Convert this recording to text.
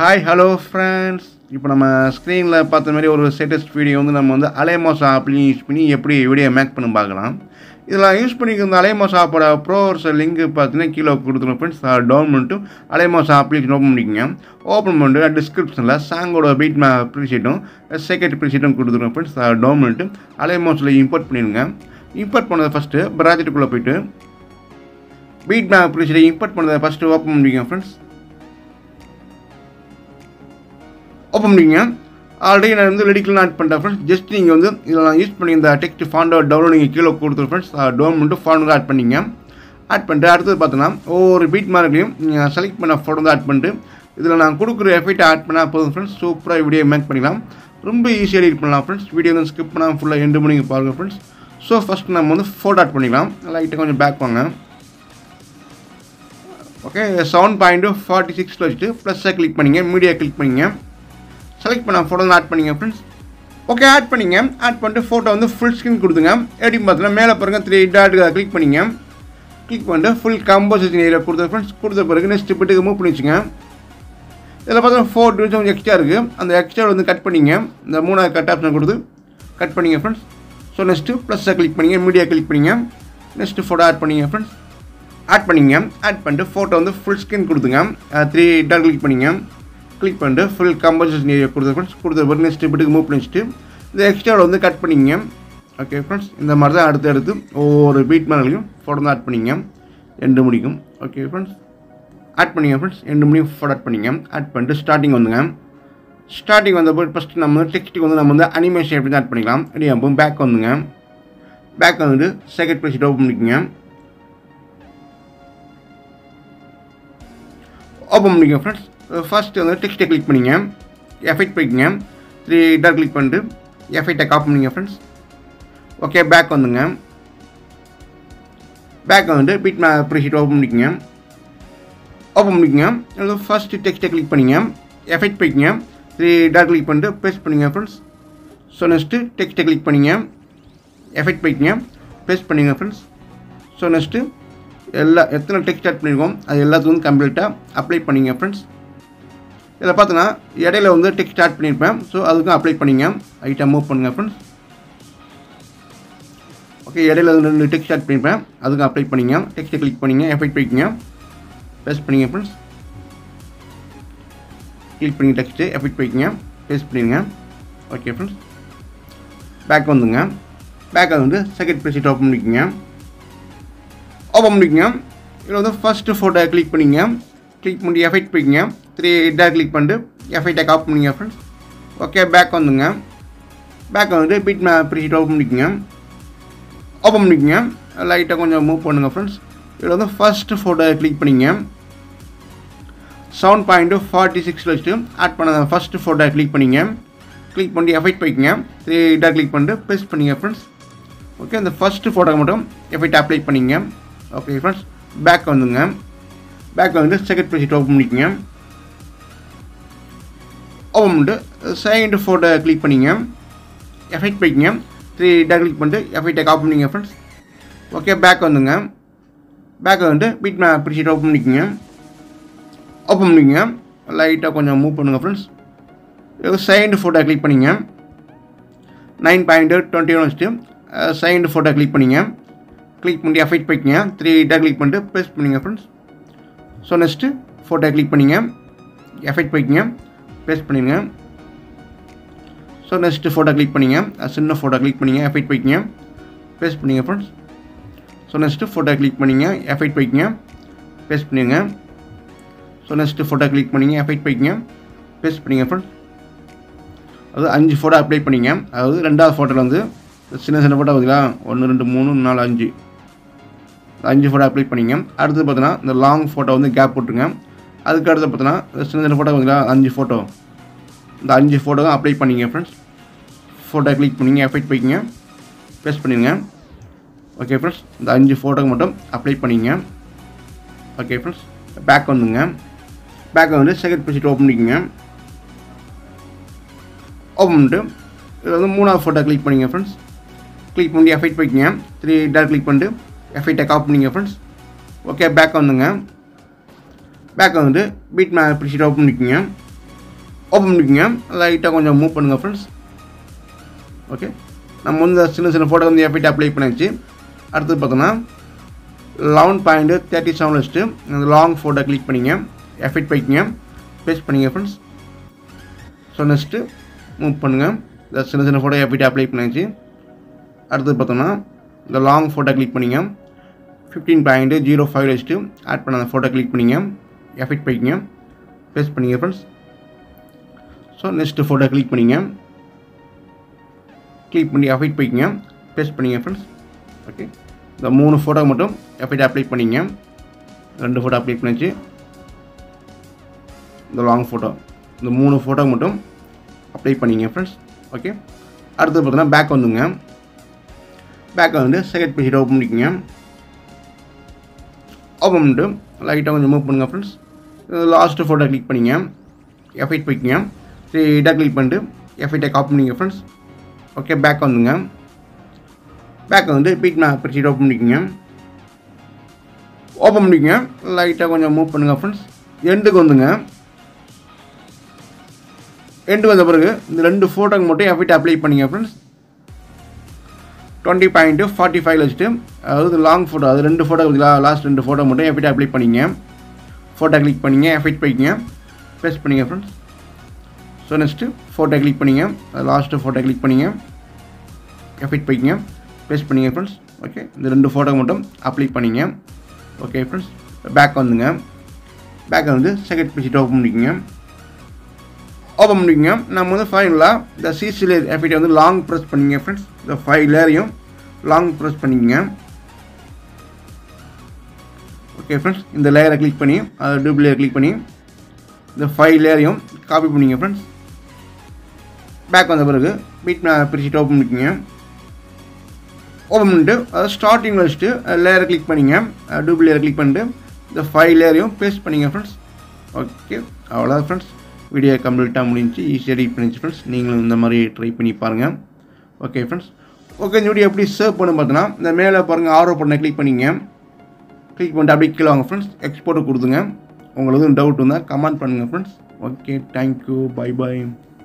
hi hello friends இப்போ நம்ம ஸ்க்ரீனில் பார்த்த மாதிரி ஒரு லேட்டஸ்ட் வீடியோ வந்து நம்ம வந்து அலைமோசா ஆப்லையும் யூஸ் பண்ணி எப்படி வீடியோ மேக் பண்ணி பார்க்கலாம் இதில் யூஸ் பண்ணிக்கிற அலைமோசா ஆப்போட ப்ரோர்ஸ் லிங்க் பார்த்தீங்கன்னா கீழே கொடுத்துருங்க ஃப்ரெண்ட்ஸ் டவுன் பண்ணிட்டு அலைமோசா அப்ளிகேஷன் ஓப்பன் பண்ணிக்கோங்க ஓப்பன் பண்ணிட்டு டிஸ்கிரிப்ஷனில் சாங்கோட பீட் மே ப்ரீஷீட்டும் செகண்ட் ப்ரீஷீட்டும் கொடுத்துருங்க ஃப்ரெண்ட்ஸ் டவுன் பண்ணிட்டு அலைமோஸில் இம்போர்ட் பண்ணிடுங்க இம்போர்ட் பண்ணதை ஃபஸ்ட்டு ப்ராஜெக்ட்டுக்குள்ளே போயிட்டு பீட் மே ப்ரீஷீட்டை இம்போர்ட் பண்ணதை ஃபஸ்ட்டு ஓப்பன் பண்ணிக்கோங்க ஃப்ரெண்ட்ஸ் ஓப்பன் பண்ணிங்க ஆல்ரெடி நான் வந்து ரெடிக்கலாம் ஆட் பண்ணிட்டேன் ஃப்ரெண்ட்ஸ் ஜஸ்ட் நீங்கள் வந்து இதில் நான் யூஸ் பண்ணி இந்த டெக்ஸ்ட் ஃபாண்டோ டவுன்லோட் நீங்கள் கீழே கொடுத்துரு ஃப்ரெண்ட்ஸ் டவுன் பண்ணிட்டு ஃபாண்ட் ஆட் பண்ணிங்க ஆட் பண்ணிட்டு அடுத்தது பார்த்தோன்னா ஒவ்வொரு பீட் மார்க்லையும் நீங்கள் செலக்ட் பண்ண ஃபோட்டோ வந்து ஆட் பண்ணிட்டு இதில் நான் கொடுக்குற எஃபெக்ட் ஆட் பண்ணால் போதும் ஃப்ரெண்ட்ஸ் சூப்பராக வீடியோ மேக் பண்ணிக்கலாம் ரொம்ப ஈஸியாக எடிட் பண்ணலாம் ஃப்ரெண்ட்ஸ் வீடியோ வந்து ஸ்கிப் பண்ணாமல் ஃபுல்லாக எண்டு பண்ணி பாருங்கள் ஃப்ரெண்ட்ஸ் ஸோ ஃபஸ்ட் நம்ம வந்து ஃபோட்டோ ஆட் பண்ணிக்கலாம் லைட்டாக கொஞ்சம் பேக் வாங்க ஓகே செவன் பாயிண்ட்டு ஃபார்ட்டி சிக்ஸில் வச்சுட்டு ப்ளஸ்ஸை கிளிக் பண்ணிங்க மீடியா கிளிக் பண்ணிங்க செலக்ட் பண்ண ஃபோட்டோ ஆட் பண்ணிங்க ஃப்ரெண்ட்ஸ் ஓகே ஆட் பண்ணிங்க ஆட் பண்ணிட்டு ஃபோட்டோ வந்து ஃபுல் ஸ்க்ரீன் கொடுத்துங்க எப்படி பார்த்தீங்கன்னா மேலே பாருங்கள் த்ரீ டாட் கிளிக் பண்ணிங்க கிளிக் பண்ணிட்டு ஃபுல் கம்போசிஷன் ஏரியா கொடுத்த ஃப்ரெண்ட்ஸ் கொடுத்த பிறகு நெக்ஸ்ட் பிட்டுக்கு மூவ் பண்ணி வச்சுங்க இதில் பார்த்தீங்கன்னா ஃபோர் டிவிஷன் கொஞ்சம் எக்ஸ்ட்ரா இருக்குது அந்த எக்ஸ்ட்ரா வந்து கட் பண்ணிங்க இந்த மூணாவது கட் ஆப்ஷன் கொடுத்து கட் பண்ணிங்க ஃப்ரெண்ட்ஸ் ஸோ நெக்ஸ்ட்டு ப்ளஸ்ஸை கிளிக் பண்ணிங்க மீடியா கிளிக் பண்ணிங்க நெக்ஸ்ட்டு ஃபோட்டோ ஆட் பண்ணிங்க ஃப்ரெண்ட்ஸ் ஆட் பண்ணிங்க ஆட் பண்ணிட்டு ஃபோட்டோ வந்து ஃபுல் ஸ்க்ரீன் கொடுத்துங்க த்ரீ டாட் கிளிக் பண்ணிங்க கிளிக் பண்ணிட்டு ஃபுல் கம்போசிஷன் ஏரியா கொடுத்த ஃப்ரெண்ட்ஸ் கொடுத்த பிறகு நெக்ஸ்ட் பிட்டுக்கு மூவ் பண்ணி வச்சுட்டு இந்த எக்ஸ்ட்ராவில் வந்து கட் பண்ணிங்க ஓகே ஃப்ரெண்ட்ஸ் இந்த மாதிரி தான் அடுத்து அடுத்து ஒவ்வொரு பீட் மேலையும் ஃபோட்டோ தான் ஆட் பண்ணிங்க எண்டு முடிக்கும் ஓகே ஃப்ரெண்ட்ஸ் ஆட் பண்ணிங்க ஃப்ரெண்ட்ஸ் எண்டு முடியும் ஃபோட்டோ ஆட் பண்ணிங்க ஆட் பண்ணிட்டு ஸ்டார்டிங் வந்துங்க ஸ்டார்டிங் வந்த போது ஃபஸ்ட்டு நம்ம வந்து டெக்ஸ்ட்டுக்கு வந்து நம்ம வந்து அனிமேஷன் எப்படி தான் ஆட் பண்ணிக்கலாம் ரெடி அப்போ பேக் வந்துங்க பேக் வந்துட்டு செகண்ட் பேஜ் ஓப்பன் பண்ணிக்கோங்க ஓப்பன் பண்ணிக்கோங்க ஃப்ரெண்ட்ஸ் ஃபஸ்ட்டு வந்து டெக்ஸ்ட்டை கிளிக் பண்ணிங்க எஃபெக்ட் போய்க்குங்க த்ரீ டாட் கிளிக் பண்ணிட்டு எஃபெக்டை காப் பண்ணிங்க ஃப்ரெண்ட்ஸ் ஓகே பேக் வந்துங்க பேக் வந்துட்டு பீட் மே ப்ரீஷீட் ஓப்பன் பண்ணிக்கோங்க ஓப்பன் பண்ணிக்கோங்க அதில் ஃபஸ்ட்டு டெக்ஸ்ட்டை கிளிக் பண்ணிங்க எஃபெக்ட் போய்க்குங்க த்ரீ டாட் கிளிக் பண்ணிட்டு பேஸ்ட் பண்ணிங்க ஃப்ரெண்ட்ஸ் ஸோ நெக்ஸ்ட்டு டெக்ஸ்ட்டை கிளிக் பண்ணிங்க எஃபெக்ட் போய்க்குங்க பேஸ்ட் பண்ணிங்க ஃப்ரெண்ட்ஸ் ஸோ நெக்ஸ்ட்டு எல்லா எத்தனை டெக்ஸ்ட் ஆட் பண்ணியிருக்கோம் அது எல்லாத்துக்கும் கம்ப்ளீட்டாக அப்ளை பண்ணிங்க ஃப்ரெண்ட்ஸ் இதில் பார்த்தோன்னா இடையில வந்து டெக்ஸ்ட் ஆட் பண்ணியிருப்பேன் ஸோ அதுக்கும் அப்ளை பண்ணிங்க ஐட்டம் மூவ் பண்ணுங்கள் ஃப்ரெண்ட்ஸ் ஓகே இடையில வந்து ரெண்டு டெக்ஸ்ட் ஆட் பண்ணியிருப்பேன் அதுக்கும் அப்ளை பண்ணிங்க டெக்ஸ்ட்டை கிளிக் பண்ணிங்க எஃபெக்ட் பண்ணிக்கங்க பேஸ்ட் பண்ணிங்க ஃப்ரெண்ட்ஸ் கிளிக் பண்ணி டெக்ஸ்ட்டு எஃபெக்ட் பண்ணிக்கங்க பேஸ்ட் பண்ணிடுங்க ஓகே ஃப்ரெண்ட்ஸ் பேக் வந்துங்க பேக்கை வந்து செகண்ட் ப்ரெசிட் ஓப்பன் பண்ணிக்கோங்க ஓப்பன் பண்ணிக்கோங்க இதில் வந்து ஃபஸ்ட்டு ஃபோட்டோ கிளிக் பண்ணிங்க கிளிக் பண்ணி எஃபெக்ட் போய்க்குங்க த்ரீ இதாக கிளிக் பண்ணிட்டு எஃபெக்டை காப் பண்ணிங்க ஃப்ரெண்ட்ஸ் ஓகே பேக் வந்துங்க பேக் வந்துட்டு பீட் மே ப்ரீஷீட் ஓப்பன் பண்ணிக்கோங்க ஓப்பன் பண்ணிக்கோங்க லைட்டாக கொஞ்சம் மூவ் பண்ணுங்கள் ஃப்ரெண்ட்ஸ் இதில் வந்து ஃபஸ்ட்டு ஃபோட்டோ கிளிக் பண்ணிங்க செவன் பாயிண்ட்டு ஃபார்ட்டி சிக்ஸில் வச்சுட்டு ஆட் பண்ண ஃபஸ்ட்டு ஃபோட்டோ கிளிக் பண்ணிங்க கிளிக் பண்ணி எஃபெக்ட் போய்க்குங்க த்ரீ இதாக கிளிக் பண்ணிட்டு பேஸ்ட் பண்ணிங்க ஃப்ரெண்ட்ஸ் ஓகே இந்த ஃபஸ்ட்டு ஃபோட்டோக்கு மட்டும் எஃபெக்ட் அப்ளை பண்ணிங்க ஓகே ஃப்ரெண்ட்ஸ் பேக் வந்துங்க பேக் வந்து செகண்ட் பேஜ் ஓப்பன் பண்ணிக்கோங்க ஓப்பன் பண்ணிட்டு செகண்ட் ஃபோட்டோ கிளிக் பண்ணிங்க எஃபெக்ட் போய்க்குங்க த்ரீ டா கிளிக் பண்ணிட்டு எஃபெக்டை காப் பண்ணிங்க ஃப்ரெண்ட்ஸ் ஓகே பேக் வந்துங்க பேக் வந்துட்டு பீட் மே ப்ரிஷீட் ஓப்பன் பண்ணிக்கோங்க ஓப்பன் பண்ணிக்கோங்க லைட்டாக கொஞ்சம் மூவ் பண்ணுங்கள் ஃப்ரெண்ட்ஸ் செகண்ட் ஃபோட்டோ கிளிக் பண்ணிங்க நைன் பாயிண்ட்டு டுவெண்ட்டி ஒன் வச்சுட்டு செகண்ட் ஃபோட்டோ கிளிக் பண்ணிங்க கிளிக் பண்ணி எஃபெக்ட் போய்க்குங்க த்ரீ இதாக கிளிக் பண்ணிட்டு பேஸ்ட் பண்ணிங்க friends so next photo click பண்ணிங்க எஃபெக்ட் போய்க்குங்க பேஸ்ட் பண்ணிடுங்க ஸோ நெக்ஸ்ட்டு ஃபோட்டோ கிளிக் பண்ணிங்க சின்ன ஃபோட்டோ கிளிக் பண்ணிங்க எஃபெக்ட் போய்க்குங்க பேஸ்ட் பண்ணிங்க friends so next photo click பண்ணிங்க எஃபெக்ட் போய்க்குங்க பேஸ்ட் பண்ணிடுங்க ஸோ நெக்ஸ்ட்டு ஃபோட்டோ கிளிக் பண்ணிங்க எஃபெக்ட் போய்க்குங்க பேஸ்ட் பண்ணிங்க ஃப்ரெண்ட்ஸ் அதாவது அஞ்சு ஃபோட்டோ அப்ளை பண்ணிங்க அதாவது ரெண்டாவது ஃபோட்டோவில் வந்து சின்ன சின்ன ஃபோட்டோ பார்த்தீங்களா ஒன்று ரெண்டு மூணு நாலு அஞ்சு அஞ்சு ஃபோட்டோ அப்ளை பண்ணிங்க அடுத்து பார்த்தீங்கன்னா இந்த லாங் ஃபோட்டோ வந்து கேப் போட்டுருங்க அதுக்கு அடுத்து பார்த்தீங்கன்னா சின்ன சின்ன ஃபோட்டோ பார்த்தீங்களா அஞ்சு ஃபோட்டோ இந்த அஞ்சு ஃபோட்டோவும் அப்ளை பண்ணிங்க ஃப்ரெண்ட்ஸ் ஃபோட்டோ கிளிக் பண்ணிங்க எஃபெக்ட் போய்க்குங்க பேஸ்ட் பண்ணிடுங்க ஓகே ஃப்ரெண்ட்ஸ் இந்த அஞ்சு ஃபோட்டோக்கு மட்டும் அப்ளை பண்ணிங்க ஓகே ஃப்ரெண்ட்ஸ் பேக் வந்துங்க பேக்கை வந்து செகண்ட் பேஜ் ஓப்பன் பண்ணிக்கோங்க ஓப்பன் பண்ணிட்டு இதில் வந்து மூணாவது ஃபோட்டோ கிளிக் பண்ணிங்க ஃப்ரெண்ட்ஸ் கிளிக் பண்ணி எஃபெக்ட் போய்க்குங்க த்ரீ டாட் கிளிக் பண்ணிட்டு எஃபெக்டை காப் பண்ணிங்க ஃப்ரெண்ட்ஸ் ஓகே பேக் வந்துங்க பேக் வந்துட்டு பீட் மே ப்ரிஷீட் ஓப்பன் பண்ணிக்கோங்க ஓப்பன் பண்ணிக்கோங்க லைட்டாக கொஞ்சம் மூவ் பண்ணுங்கள் ஃப்ரெண்ட்ஸ் ஓகே நம்ம வந்து சின்ன சின்ன ஃபோட்டோ வந்து எஃபெக்ட் அப்ளை பண்ணியாச்சு அடுத்தது பார்த்தோன்னா லெவன் பாயிண்ட் தேர்ட்டி செவன் வச்சுட்டு இந்த லாங் ஃபோட்டோ கிளிக் பண்ணிங்க எஃபெக்ட் போய்க்கிங்க பேஸ்ட் பண்ணிங்க ஃப்ரெண்ட்ஸ் ஸோ நெக்ஸ்ட்டு மூவ் பண்ணுங்கள் இந்த சின்ன சின்ன ஃபோட்டோ எஃபெக்ட் அப்ளை பண்ணியாச்சு அடுத்தது பார்த்தோன்னா இந்த லாங் ஃபோட்டோ கிளிக் பண்ணிங்க ஃபிஃப்டீன் பாயிண்ட் ஜீரோ ஃபைவ் வச்சுட்டு ஆட் பண்ண அந்த ஃபோட்டோ கிளிக் பண்ணிங்க எஃபெக்ட் போய்க்கிங்க பேஸ்ட் பண்ணிங்க friends so next photo click பண்ணிங்க கிளிக் பண்ணி எஃபெக்ட் போய்க்கிங்க பேஸ்ட் பண்ணிங்க ஃப்ரெண்ட்ஸ் ஓகே இந்த மூணு ஃபோட்டோ மட்டும் எஃபெக்ட் அப்ளை பண்ணிங்க ரெண்டு ஃபோட்டோ அப்ளை பண்ணிச்சு இந்த லாங் ஃபோட்டோ இந்த மூணு ஃபோட்டோ மட்டும் அப்ளை பண்ணிங்க ஃப்ரெண்ட்ஸ் ஓகே அடுத்து பார்த்தீங்கன்னா பேக் வந்துங்க பேக்கை வந்து செகண்ட் பேஜ் ஓப்பன் பண்ணிக்கோங்க ஓப்பன் பண்ணிட்டு லைட்டாக கொஞ்சம் மூவ் பண்ணுங்கள் ஃப்ரெண்ட்ஸ் லாஸ்ட்டு ஃபோட்டோ கிளிக் பண்ணிங்க எஃபெக்ட் போய்க்கிங்க ஸ்ட்ரெயிட்டாக கிளிக் பண்ணிட்டு எஃபெக்டை காப்பி பண்ணிங்க ஃப்ரெண்ட்ஸ் ஓகே பேக் வந்துங்க பேக் வந்து பீட் மேப் பிரிச்சுட்டு ஓப்பன் பண்ணிக்கோங்க ஓப்பன் பண்ணிக்கோங்க லைட்டாக கொஞ்சம் மூவ் பண்ணுங்கள் ஃப்ரெண்ட்ஸ் எண்டுக்கு வந்துங்க எண்டு வந்த பிறகு இந்த ரெண்டு ஃபோட்டோக்கு மட்டும் எஃபெக்ட் அப்ளை பண்ணிங்க friends twenty point forty five வச்சுட்டு அதாவது லாங் ஃபோட்டோ அது ரெண்டு ஃபோட்டோ லாஸ்ட் ரெண்டு ஃபோட்டோ மட்டும் எஃபெக்ட் அப்ளை பண்ணிங்க ஃபோட்டோ கிளிக் பண்ணிங்க எஃபெக்ட் போய்க்கிங்க பேஸ்ட் பண்ணிங்க friends so next photo click பண்ணிங்க லாஸ்ட்டு ஃபோட்டோ கிளிக் பண்ணிங்க எஃபெக்ட் போய்க்கிங்க பேஸ்ட் பண்ணிங்க ஃப்ரெண்ட்ஸ் ஓகே இந்த ரெண்டு ஃபோட்டோ மட்டும் அப்ளை பண்ணிங்க ஓகே ஃப்ரெண்ட்ஸ் பேக் வந்துங்க பேக்கை வந்து செகண்ட் பேஜிட்டு ஓப்பன் பண்ணிக்கோங்க ஓப்பன் பண்ணிக்கோங்க நம்ம வந்து ஃபைனலாக இந்த சிசி லேயர் எஃபெக்டை வந்து லாங் ப்ரெஸ் பண்ணிங்க ஃப்ரெண்ட்ஸ் இந்த ஃபைவ் லேயரையும் லாங் ப்ரெஸ் பண்ணிக்கோங்க ஓகே ஃப்ரெண்ட்ஸ் இந்த லேயரை கிளிக் பண்ணி அதை டூப் லேயர் கிளிக் பண்ணி இந்த ஃபைவ் லேயரையும் காப்பி பண்ணிங்க ஃப்ரெண்ட்ஸ் பேக் வந்த பிறகு பீட் பிரிச்சுட்டு ஓப்பன் பண்ணிக்கோங்க ஓப்பன் பண்ணிட்டு அதை ஸ்டார்டிங்கில் வச்சுட்டு லேயரை கிளிக் பண்ணிங்க டூப் லேயரை கிளிக் பண்ணிட்டு இந்த ஃபைவ் லேயரையும் பேஸ்ட் பண்ணிங்க ஃப்ரெண்ட்ஸ் ஓகே அவ்வளோதான் ஃப்ரெண்ட்ஸ் வீடியோ கம்ப்ளீட்டாக முடிஞ்சு ஈஸியாக எடிட் பண்ணிச்சு ஃப்ரெண்ட்ஸ் நீங்களும் இந்த மாதிரி ட்ரை பண்ணி பாருங்கள் ஓகே ஃப்ரெண்ட்ஸ் ஓகே இந்த வீடியோ எப்படி சேவ் பண்ணு பார்த்தோன்னா இந்த மேலே பாருங்கள் ஆர்டர் பண்ண கிளிக் பண்ணிங்க கிளிக் பண்ணிட்டு அப்படியே கீழே வாங்க ஃப்ரெண்ட்ஸ் எக்ஸ்போர்ட்டு கொடுத்துங்க உங்களுக்கு எதுவும் டவுட் இருந்தால் கமெண்ட் பண்ணுங்கள் friends okay thank you bye by